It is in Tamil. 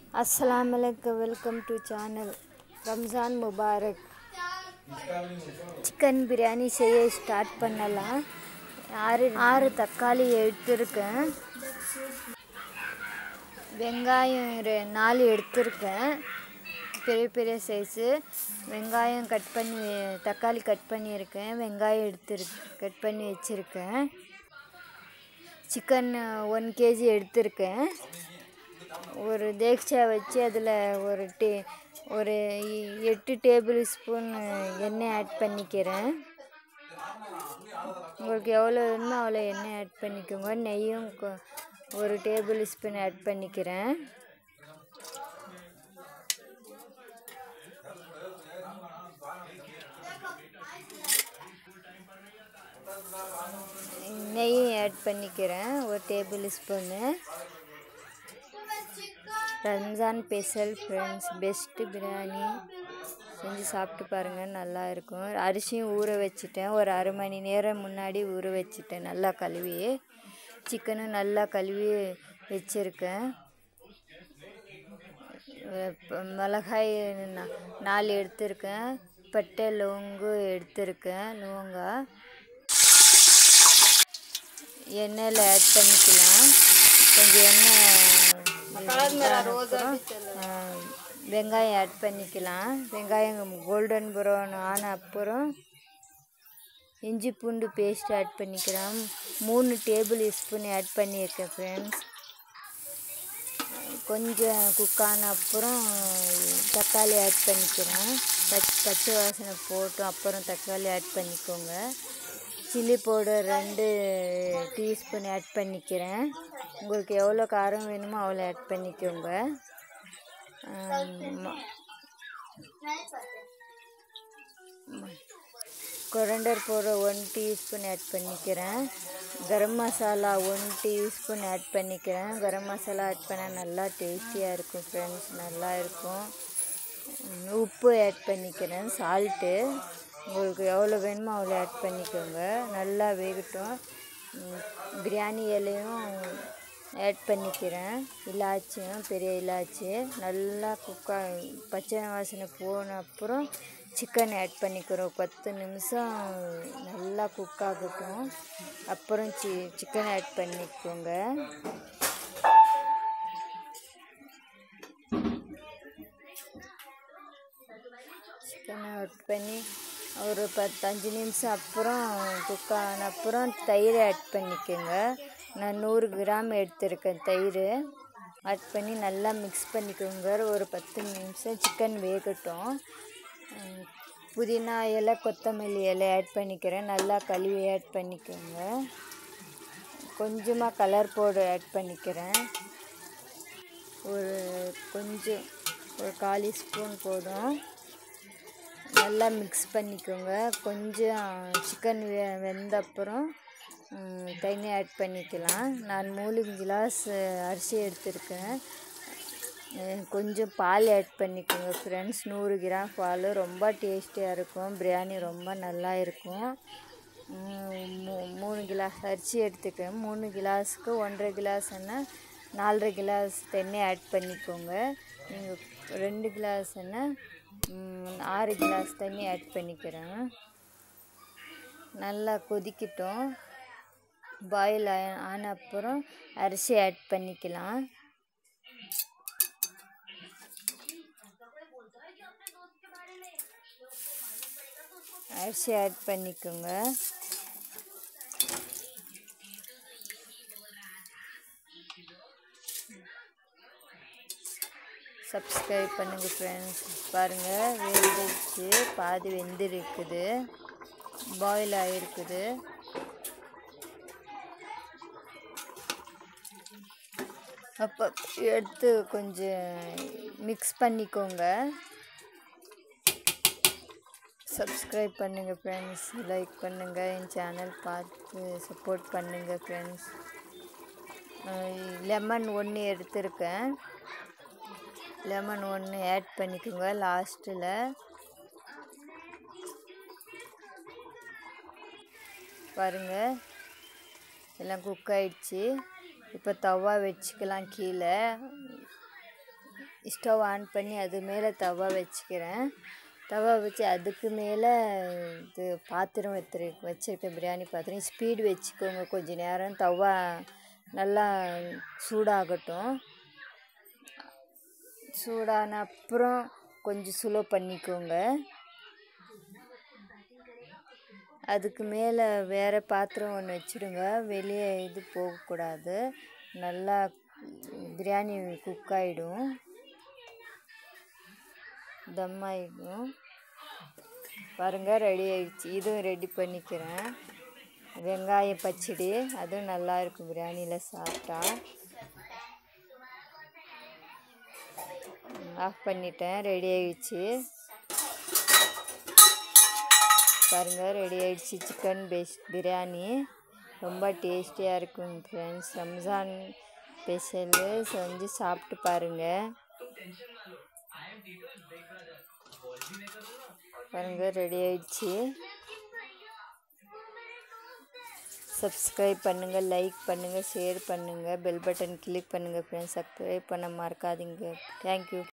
அஸ்ஸலாமு அலைக்கும் welcome to channel Ramzan Mubarak chicken biryani செய்ய ஸ்டார்ட் பண்ணலாம் ஆறு ஆறு தக்காளி எடுத்திருக்கேன் வெங்காயம் ரெ- நாலு எடுத்திருக்கேன் பெரிய பெரிய சைஸு வெங்காயம் கட் பண்ணி தக்காளி கட் பண்ணியிருக்கேன் வெங்காயம் எடுத்துரு கட் பண்ணி வச்சுருக்கேன் சிக்கன் ஒன் கேஜி எடுத்திருக்கேன் ஒரு தேக்ஷா வச்சு அதில் ஒரு டே ஒரு எ- எட்டு டேபிள் ஸ்பூன் எண்ணெய் ஆட் பண்ணிக்கிறேன் உங்களுக்கு எவ்வளோ வேணுமோ அவ்வளோ எண்ணெய் ஆட் பண்ணிக்கோங்க நெய்யும் கொ- ஒரு டேபிள் ஸ்பூன் ஆட் பண்ணிக்கிறேன் நெய்யும் ஆட் பண்ணிக்கிறேன் ஒரு tablespoon Ramzan special friends best biryani செஞ்சு சாப்பிட்டு பாருங்கள் நல்லா இருக்கும் அரிசியும் ஊற வச்சுட்டேன் ஒரு அரை மணி நேரம் முன்னாடி ஊற வச்சுட்டேன் நல்லா கழுவி சிக்கனும் நல்லா கழுவி வச்சுருக்கேன் இப்போ மிளகாய் நா- நாலு எடுத்திருக்கேன் பட்டை லவங்கு எடுத்திருக்கேன் லவங்கா எண்ணெயில் ஆட் பண்ணிக்கலாம் கொஞ்சம் எண்ணெய் அப்புறம், ஆ, வெங்காயம் ஆட் பண்ணிக்கலாம் வெங்காயம் கோல்டன் ப்ரௌன் ஆன அப்புறம் இஞ்சி பூண்டு பேஸ்ட் ஆட் பண்ணிக்கிறோம் மூணு டேபிள் ஸ்பூன் ஆட் பண்ணியிருக்கேன் ஃப்ரெண்ட்ஸ் கொஞ்சம் குக் ஆன அப்புறம் தக்காளி ஆட் பண்ணிக்கிறேன் பச் பச்சை வாசனை போட்டு அப்புறம் தக்காளி ஆட் பண்ணிக்கோங்க சில்லி பவுடர் ரெண்டு டீஸ்பூன் ஆட் பண்ணிக்கிறேன் உங்களுக்கு எவ்வளோ காரம் வேணுமோ அவ்வளோ ஆட் பண்ணிக்கோங்க ஆம், coriander powder one teaspoon add பண்ணிக்கிறேன் garam masala one teaspoon add பண்ணிக்கிறேன் கரம் மசாலா ஆட் பண்ணால் நல்லா டேஸ்டியாக இருக்கும் ஃப்ரெண்ட்ஸ் நல்லா இருக்கும் உம், உப்பு ஆட் பண்ணிக்கிறேன் சால்ட்டு உங்களுக்கு எவ்வளோ வேணுமோ அவ்வளோ ஆட் பண்ணிக்கோங்க நல்லா வேகட்டும் உம், பிரியாணி இலையும் ஆட் பண்ணிக்கிறேன் இலாச்சியும் பெரிய இலாச்சி நல்லா குக்கா பச்சை வாசனை போன அப்புறம் சிக்கன் ஆட் பண்ணிக்கிறோம் பத்து நிமிஷம் நல்லா குக் ஆகட்டும் அப்புறம் சி சிக்கன் ஆட் பண்ணிக்கோங்க சிக்கனை ஆட் பண்ணி ஒரு பத்தஞ்சு நிமிஷம் அப்புறம் குக் ஆன அப்புறம் தயிர் ஆட் பண்ணிக்கோங்க நான் நூறு கிராம் எடுத்திருக்கேன் தயிர் ஆட் பண்ணி நல்லா மிக்ஸ் பண்ணிக்கோங்க ஒரு பத்து நிமிஷம் சிக்கன் வேகட்டும் உம், புதினா இலை கொத்தமல்லி இலை ஆட் பண்ணிக்கிறேன் நல்லா கழுவி ஆட் பண்ணிக்கோங்க கொஞ்சமாக கலர் பவுடர் ஆட் பண்ணிக்கிறேன் ஒரு கொஞ்சம் ஒரு காலி ஸ்பூன் போதும் நல்லா மிக்ஸ் பண்ணிக்கோங்க கொஞ்சம் சிக்கன் வெ வெந்த அப்புறம் ம், தண்ணி ஆட் பண்ணிக்கலாம் நான் மூணு கிளாஸ் அரிசி எடுத்திருக்கேன் அஹ், கொஞ்சம் பால் ஆட் பண்ணிக்கோங்க ஃப்ரெண்ட்ஸ் நூறு கிராம் பால் ரொம்ப டேஸ்டியாக இருக்கும் பிரியாணி ரொம்ப நல்லா இருக்கும் ம், மூ- மூணு கிளாஸ் அரிசி எடுத்துக்கேன் மூணு கிளாஸுக்கு ஒன்றரை கிளாஸ்னா நாலரை கிளாஸ் தண்ணி ஆட் பண்ணிக்கோங்க நீங்கள் ரெண்டு கிளாஸ்னா ம், ஆறு கிளாஸ் தண்ணி ஆட் பண்ணிக்கிறேன் நல்லா கொதிக்கட்டும் பாயில் ஆன அப்புறம் அரிசி ஆட் பண்ணிக்கலாம் அரிசி ஆட் பண்ணிக்கோங்க சப்ஸ்கிரைப் பண்ணுங்கள் ஃப்ரெண்ட்ஸ் பாருங்கள் வெந்துருச்சு பாதி வெந்திருக்குது பாயில் ஆகிருக்குது அப்போ எடுத்து கொஞ்சம் மிக்ஸ் பண்ணிக்கோங்க சப்ஸ்கிரைப் பண்ணுங்கள் ஃப்ரெண்ட்ஸ் லைக் பண்ணுங்கள் என் சேனல் பார்த்து சப்போர்ட் பண்ணுங்கள் ஃப்ரெண்ட்ஸ் லெமன் ஒன்று எடுத்திருக்கேன் லெமன் ஒன்று ஆட் பண்ணிக்கோங்க லாஸ்ட்டில் பாருங்கள் எல்லாம் குக் ஆயிடுச்சு இப்போ தவா வச்சுக்கலாம் கீழே ஸ்டவ் ஆன் பண்ணி அது மேலே தவா வச்சுக்கிறேன் தவா வச்சு அதுக்கு மேலே இது பாத்திரம் வச்சிரு வச்சுருக்கேன் பிரியாணி பாத்திரம் ஸ்பீடு வச்சுக்கோங்க கொஞ்ச நேரம் தவா நல்லா சூடாகட்டும் சூடான அப்புறம் கொஞ்சம் சுலோ பண்ணிக்கோங்க அதுக்கு மேலே வேறு பாத்திரம் ஒன்று வச்சுடுங்க வெளியே இது போகக்கூடாது நல்லா பிரியாணி குக் ஆகிடும் தம் ஆகிடும் பாருங்கள் ரெடி ஆயிடுச்சு இதுவும் ரெடி பண்ணிக்கிறேன் வெங்காய பச்சடி அதுவும் நல்லா இருக்கும் பிரியாணியில் சாப்பிட்டா ஆஃப் பண்ணிட்டேன் ரெடி ஆயிடுச்சு பாருங்கள் ரெடி ஆயிடுச்சு சிக்கன் பேஸ் பிரியாணி ரொம்ப டேஸ்டியாக இருக்கும் ஃப்ரெண்ட்ஸ் ரம்ஜான் ஸ்பெஷலு செஞ்சு சாப்பிட்டு பாருங்கள் பாருங்கள் ரெடி ஆயிடுச்சு சப்ஸ்கிரைப் பண்ணுங்கள் லைக் பண்ணுங்கள் ஷேர் பண்ணுங்கள் பெல் பட்டன் கிளிக் பண்ணுங்கள் ஃப்ரெண்ட்ஸ் சப்ஸ்கிரைப் பண்ண மறக்காதீங்க தேங்க்யூ